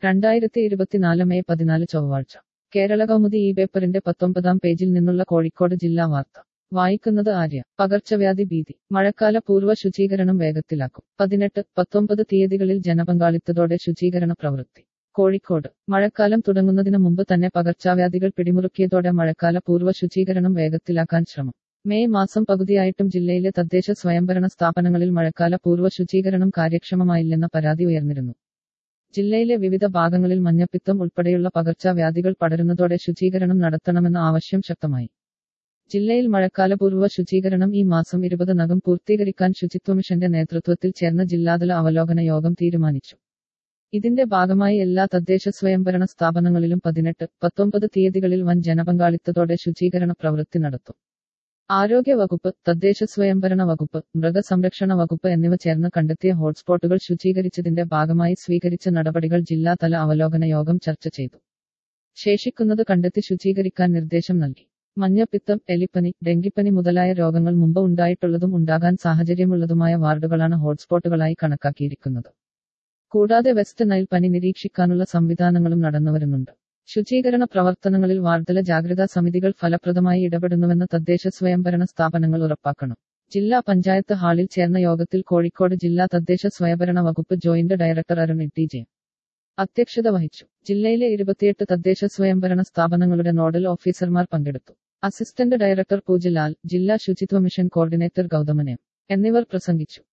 രണ്ടായിരത്തി ഇരുപത്തിനാല് മെയ് പതിനാല് ചൊവ്വാഴ്ച കേരള കൗമുദി ഈ പേപ്പറിന്റെ പത്തൊമ്പതാം പേജിൽ നിന്നുള്ള കോഴിക്കോട് ജില്ലാ വാർത്ത വായിക്കുന്നത് ആര്യ പകർച്ചവ്യാധി ഭീതി മഴക്കാല പൂർവ്വ ശുചീകരണം വേഗത്തിലാക്കും പതിനെട്ട് പത്തൊമ്പത് തീയതികളിൽ ജനപങ്കാളിത്തതോടെ ശുചീകരണ പ്രവൃത്തി കോഴിക്കോട് മഴക്കാലം തുടങ്ങുന്നതിന് മുമ്പ് തന്നെ പകർച്ചവ്യാധികൾ പിടിമുറുക്കിയതോടെ മഴക്കാല പൂർവ്വ ശുചീകരണം വേഗത്തിലാക്കാൻ ശ്രമം മെയ് മാസം പകുതിയായിട്ടും ജില്ലയിലെ തദ്ദേശ സ്വയംഭരണ സ്ഥാപനങ്ങളിൽ മഴക്കാല പൂർവ്വ ശുചീകരണം കാര്യക്ഷമമായില്ലെന്ന പരാതി ഉയർന്നിരുന്നു ജില്ലയിലെ വിവിധ ഭാഗങ്ങളിൽ മഞ്ഞപ്പിത്തം ഉൾപ്പെടെയുള്ള പകർച്ചവ്യാധികൾ പടരുന്നതോടെ ശുചീകരണം നടത്തണമെന്ന ആവശ്യം ശക്തമായി ജില്ലയിൽ മഴക്കാലപൂർവ്വ ശുചീകരണം ഈ മാസം ഇരുപതിനകം പൂർത്തീകരിക്കാൻ ശുചിത്വ മിഷന്റെ നേതൃത്വത്തിൽ ചേർന്ന ജില്ലാതല അവലോകന യോഗം തീരുമാനിച്ചു ഇതിന്റെ ഭാഗമായി എല്ലാ തദ്ദേശ സ്വയംഭരണ സ്ഥാപനങ്ങളിലും പതിനെട്ട് പത്തൊമ്പത് തീയതികളിൽ വൻ ജനപങ്കാളിത്തതോടെ ശുചീകരണ പ്രവൃത്തി നടത്തും ആരോഗ്യ വകുപ്പ് തദ്ദേശ സ്വയംഭരണ വകുപ്പ് മൃഗസംരക്ഷണ വകുപ്പ് എന്നിവ ചേർന്ന് കണ്ടെത്തിയ ഹോട്ട്സ്പോട്ടുകൾ ശുചീകരിച്ചതിന്റെ ഭാഗമായി സ്വീകരിച്ച നടപടികൾ ജില്ലാതല അവലോകന യോഗം ചർച്ച ചെയ്തു ശേഷിക്കുന്നത് കണ്ടെത്തി ശുചീകരിക്കാൻ നിർദ്ദേശം നൽകി മഞ്ഞപ്പിത്തം എലിപ്പനി ഡെങ്കിപ്പനി മുതലായ രോഗങ്ങൾ മുമ്പ് ഉണ്ടായിട്ടുള്ളതും ഉണ്ടാകാൻ സാഹചര്യമുള്ളതുമായ വാർഡുകളാണ് ഹോട്ട്സ്പോട്ടുകളായി കണക്കാക്കിയിരിക്കുന്നത് കൂടാതെ വെസ്റ്റ് നൈൽ പനി നിരീക്ഷിക്കാനുള്ള സംവിധാനങ്ങളും നടന്നുവരുന്നുണ്ട് ശുചീകരണ പ്രവർത്തനങ്ങളിൽ വാർഡല ജാഗ്രതാ സമിതികൾ ഫലപ്രദമായി ഇടപെടുന്നുവെന്ന് തദ്ദേശ സ്വയംഭരണ സ്ഥാപനങ്ങൾ ഉറപ്പാക്കണം ജില്ലാ പഞ്ചായത്ത് ഹാളിൽ ചേർന്ന യോഗത്തിൽ കോഴിക്കോട് ജില്ലാ തദ്ദേശ സ്വയംഭരണ വകുപ്പ് joint director Arun T J അധ്യക്ഷത വഹിച്ചു ജില്ലയിലെ ഇരുപത്തിയെട്ട് തദ്ദേശ സ്വയംഭരണ സ്ഥാപനങ്ങളുടെ നോഡൽ ഓഫീസർമാർ പങ്കെടുത്തു അസിസ്റ്റന്റ് ഡയറക്ടർ പൂജലാൽ ജില്ലാ ശുചിത്വ മിഷൻ കോർഡിനേറ്റർ ഗൗതമനെ എന്നിവർ പ്രസംഗിച്ചു